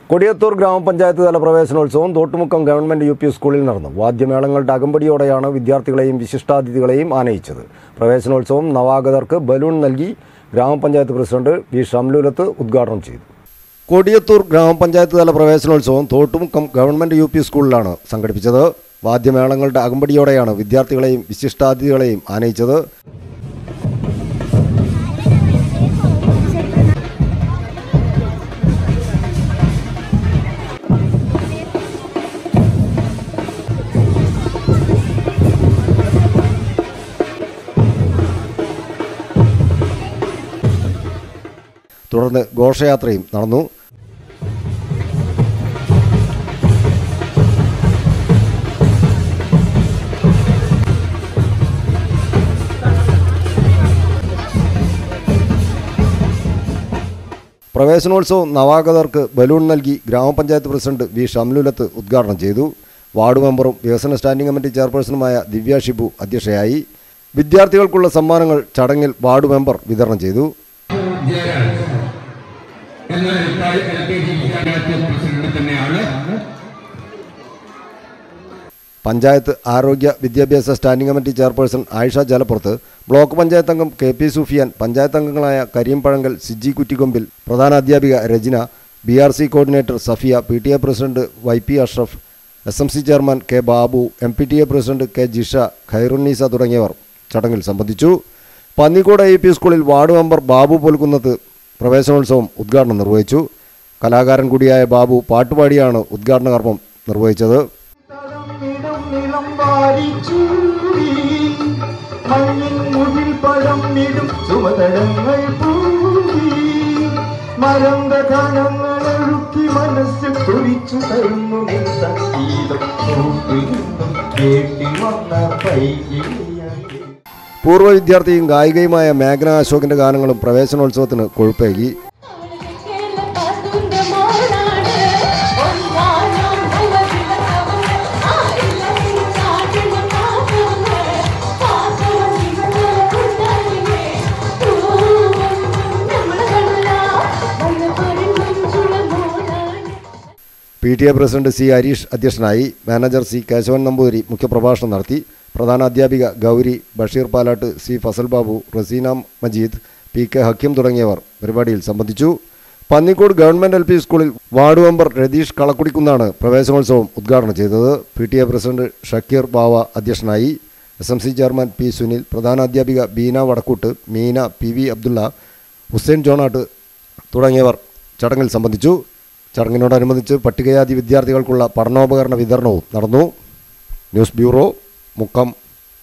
കൊടിയത്തൂർ ഗ്രാമപഞ്ചായത്ത് തല പ്രവേശനോത്സവം തോട്ടുമുക്കം ഗവൺമെന്റ് യു പി സ്കൂളിൽ നടന്നു വാദ്യമേളങ്ങളുടെ അകമ്പടിയോടെയാണ് വിദ്യാർത്ഥികളെയും വിശിഷ്ടാതിഥികളെയും ആനയിച്ചത് പ്രവേശനോത്സവം നവാഗതർക്ക് ബലൂൺ നൽകി ഗ്രാമപഞ്ചായത്ത് പ്രസിഡന്റ് വി ഷംലൂലത്ത് ഉദ്ഘാടനം ചെയ്തു കൊടിയത്തൂർ ഗ്രാമപഞ്ചായത്ത് തല പ്രവേശനോത്സവം തോട്ടുമുക്കം ഗവൺമെന്റ് യു പി സ്കൂളിലാണ് സംഘടിപ്പിച്ചത് വാദ്യമേളങ്ങളുടെ അകമ്പടിയോടെയാണ് വിദ്യാർത്ഥികളെയും വിശിഷ്ടാതിഥികളെയും ആനയിച്ചത് തുടർന്ന് ഘോഷയാത്രയും നടന്നു പ്രവേശനോത്സവം നവാഗതർക്ക് ബലൂൺ നൽകി ഗ്രാമപഞ്ചായത്ത് പ്രസിഡന്റ് വി ഷംലുലത്ത് ഉദ്ഘാടനം ചെയ്തു വാർഡ് മെമ്പറും വികസന സ്റ്റാൻഡിംഗ് കമ്മിറ്റി ചെയർപേഴ്സണുമായ ദിവ്യ ഷിബു അധ്യക്ഷയായി വിദ്യാർത്ഥികൾക്കുള്ള സമ്മാനങ്ങൾ ചടങ്ങിൽ വാർഡ് മെമ്പർ വിതരണം ചെയ്തു ജയരാജ് എന്ന എൽ കെ ജി വിദ്യാലയത്തെ പ്രസിഡന്റ് തന്നെയാണ് പഞ്ചായത്ത് ആരോഗ്യ വിദ്യാഭ്യാസ standing committee chairperson Ayisha Jalappurath block panchayat അംഗം കെ പി സുഫിയാൻ പഞ്ചായത്ത് അംഗങ്ങളായ കരീം പഴങ്കൽ സിജി കുറ്റിക്കൊമ്പിൽ പ്രധാന അധ്യാപിക Rajana B R C coordinator Safiya P T A president Y P Ashraf S M C chairman K Babu M P T A president K Jisha Khairunnisa തുടങ്ങിയവർ ചടങ്ങിൽ സംബന്ധിച്ചു പന്നിക്കോട് ഐ പി സ്കൂളിൽ വാർഡ് മെമ്പർ ബാബു പോൽക്കുന്നത്ത് പ്രവേശനോത്സവം ഉദ്ഘാടനം നിർവഹിച്ചു കലാകാരൻ കൂടിയായ ബാബു പാട്ടുപാടിയാണ് ഉദ്ഘാടന കർമ്മം നിർവഹിച്ചത് തടമിടും നിലം വാരിച്ചൂടി മഞ്ഞിൻ മുകിൽ പഴം ഇടും സുമതടങ്ങൾ പൂടി മരന്ത കണങ്ങൾ ഒഴുക്കി മനസ്സിൽ തുറിച്ചു തരുന്നു നിൻ സംഗീതം നോക്കിൽ നിന്നും കേട്ടി വന്ന പൈകിളിയായി പൂർവ്വ വിദ്യാർത്ഥിയും ഗായികയുമായ മേഘന അശോകിന്റെ ഗാനങ്ങളും പ്രവേശനോത്സവത്തിന് കൊഴുപ്പേകി P T A president C Harish അധ്യക്ഷനായി മാനേജർ സി കേശവൻ നമ്പൂതിരി മുഖ്യപ്രഭാഷണം നടത്തി പ്രധാന അധ്യാപിക Gauri Basheer Palatt C Fasal Babu Raseena Majeed P K Hakkim തുടങ്ങിയവർ പരിപാടിയിൽ സംബന്ധിച്ചു പന്നിക്കോട് ഗവൺമെന്റ് എൽ പി സ്കൂളിൽ വാർഡ് മെമ്പർ രതീഷ് കളക്കുടിക്കുന്നാണ് പ്രവേശനോത്സവം ഉദ്ഘാടനം ചെയ്തത് P T A president Shakeer Bava അധ്യക്ഷനായി S M C chairman P Sunil പ്രധാന അധ്യാപിക ബീന വടക്കൂട്ട് മീന പി വി അബ്ദുള്ള ഹുസൈൻ ജോണാട്ട് തുടങ്ങിയവർ ചടങ്ങിൽ സംബന്ധിച്ചു ചടങ്ങിനോടനുബന്ധിച്ച് പട്ടികജാതി വിദ്യാർത്ഥികൾക്കുള്ള പഠനോപകരണ വിതരണവും നടന്നു ന്യൂസ് ബ്യൂറോ മുക്കം